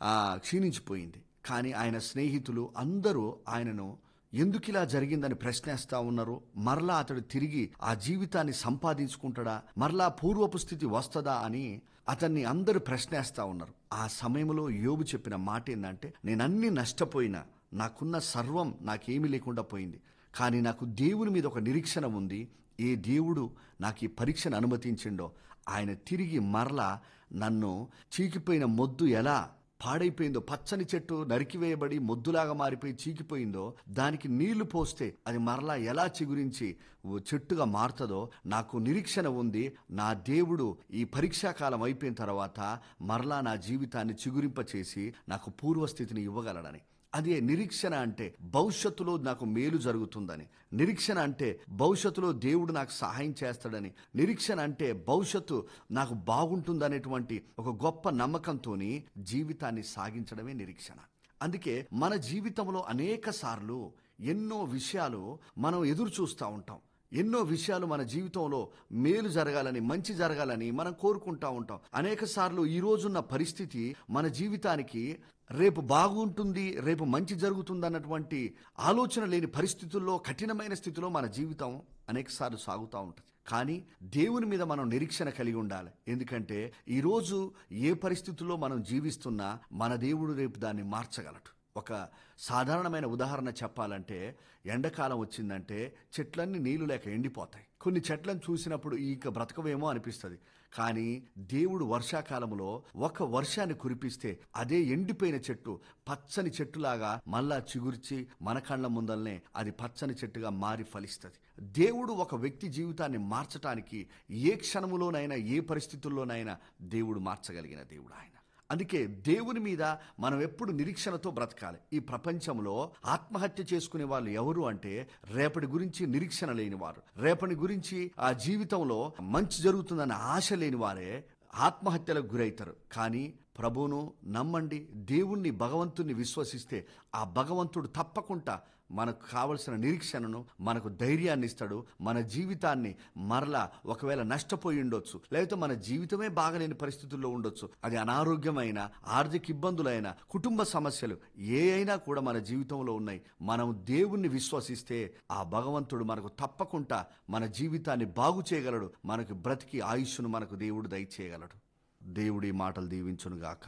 ఆ, క్షీణించిపోయింది కానీ ఆయన స్నేహితులు అందరూ ఆయనను ఎందుకు ఇలా జరిగిందని ప్రశ్నిస్తా ఉన్నారు మరలా అతడు తిరిగి ఆ జీవితాన్ని సంపాదించుకుంటాడా మరలా పూర్వపు స్థితి వస్తుందా అని అతన్ని అందరూ ప్రశ్నిస్తా ఉన్నారు ఆ సమయంలో యోబు చెప్పిన మాట ఏంటంటే నేను అన్ని నష్టపోయినా నాకున్న సర్వం నాకేమీ లేకుండా పోయింది కానీ నాకు దేవుని మీద ఒక నిరీక్షణ ఉంది ఏ దేవుడు నాకు ఈ పరీక్షను అనుమతించిండో ఆయన తిరిగి మరలా నన్ను చీకిపోయిన మొద్దు ఎలా పాడైపోయిందో పచ్చని చెట్టు నరికివేయబడి మొద్దులాగా మారిపోయి చీకిపోయిందో దానికి నీళ్లు పోస్తే అది మరలా ఎలా చిగురించి ఓ చెట్టుగా మారుతుందో నాకు నిరీక్షణ ఉంది నా దేవుడు ఈ పరీక్షాకాలం అయిపోయిన తర్వాత మరలా నా జీవితాన్ని చిగురింపచేసి నాకు పూర్వస్థితిని ఇవ్వగలడని అదే నిరీక్షణ అంటే భవిష్యత్తులో నాకు మేలు జరుగుతుందని నిరీక్షణ అంటే భవిష్యత్తులో దేవుడు నాకు సహాయం చేస్తాడని నిరీక్షణ అంటే భవిష్యత్తు నాకు బాగుంటుందనేటువంటి ఒక గొప్ప నమ్మకంతోని జీవితాన్ని సాగించడమే నిరీక్షణ అందుకే మన జీవితంలో అనేక సార్లు ఎన్నో విషయాలు మనం ఎదురు చూస్తూ ఉంటాం ఎన్నో విషయాలు మన జీవితంలో మేలు జరగాలని మంచి జరగాలని మనం కోరుకుంటా ఉంటాం అనేక సార్లు ఈ రోజున్న పరిస్థితి మన జీవితానికి రేపు బాగుంటుంది రేపు మంచి జరుగుతుంది అన్నటువంటి ఆలోచన లేని పరిస్థితుల్లో కఠినమైన స్థితిలో మన జీవితం అనేక సార్లు సాగుతూ ఉంటుంది కానీ దేవుని మీద మనం నిరీక్షణ కలిగి ఉండాలి ఎందుకంటే ఈరోజు ఏ పరిస్థితుల్లో మనం జీవిస్తున్నా మన దేవుడు రేపు దాన్ని మార్చగలడు ఒక సాధారణమైన ఉదాహరణ చెప్పాలంటే ఎండాకాలం వచ్చిందంటే చెట్లన్నీ నీళ్లు లేక ఎండిపోతాయి కొన్ని చెట్లను చూసినప్పుడు ఇంక బ్రతకవేమో అనిపిస్తుంది కానీ దేవుడు వర్షాకాలంలో ఒక వర్షాన్ని కురిపిస్తే అదే ఎండిపోయిన చెట్టు పచ్చని చెట్టులాగా మళ్ళా చిగుర్చి మన కళ్ళ ముందల్నే అది పచ్చని చెట్టుగా మారి ఫలిస్తుంది దేవుడు ఒక వ్యక్తి జీవితాన్ని మార్చటానికి ఏ క్షణములోనైనా ఏ పరిస్థితుల్లోనైనా దేవుడు మార్చగలిగిన దేవుడు ఆయన అందుకే దేవుని మీద మనం ఎప్పుడు నిరీక్షణతో బ్రతకాలి ఈ ప్రపంచంలో ఆత్మహత్య చేసుకునే వాళ్ళు ఎవరు అంటే రేపటి గురించి నిరీక్షణ లేని వారు రేపటి గురించి ఆ జీవితంలో మంచి జరుగుతుందన్న ఆశ లేని వారే ఆత్మహత్యలకు గురవుతారు కానీ ప్రభువును నమ్మండి దేవుణ్ణి భగవంతుణ్ణి విశ్వసిస్తే ఆ భగవంతుడు తప్పకుండా మనకు కావలసిన నిరీక్షణను మనకు ధైర్యాన్ని ఇస్తాడు మన జీవితాన్ని మరలా ఒకవేళ నష్టపోయి ఉండొచ్చు లేకపోతే మన జీవితమే బాగలేని పరిస్థితుల్లో ఉండొచ్చు అది అనారోగ్యమైన ఆర్థిక ఇబ్బందులైన కుటుంబ సమస్యలు ఏ అయినా కూడా మన జీవితంలో ఉన్నాయి మనం దేవుణ్ణి విశ్వసిస్తే ఆ భగవంతుడు మనకు తప్పకుండా మన జీవితాన్ని బాగు చేయగలడు మనకు బ్రతికి ఆయుష్ను మనకు దేవుడు దయచేయగలడు దేవుడి మాటలు దీవించునుగాక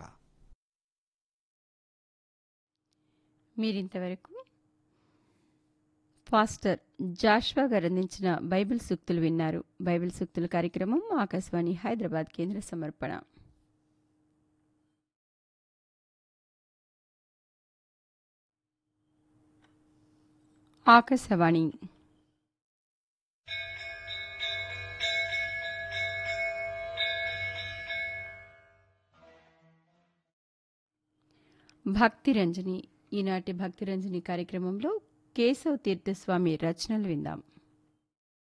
మీరింతవరకు ఫాస్టర్ జాష్వా గారు అందించిన బైబిల్ సూక్తులు విన్నారు బైబిల్ సూక్తుల కార్యక్రమం ఆకాశవాణి హైదరాబాద్ కేంద్ర సమర్పణ ఆకాశవాణి భక్తి రంజని ఈనాటి భక్తి రంజని కార్యక్రమంలో కేశవ్ తీర్థస్వామి రచనలు విందాం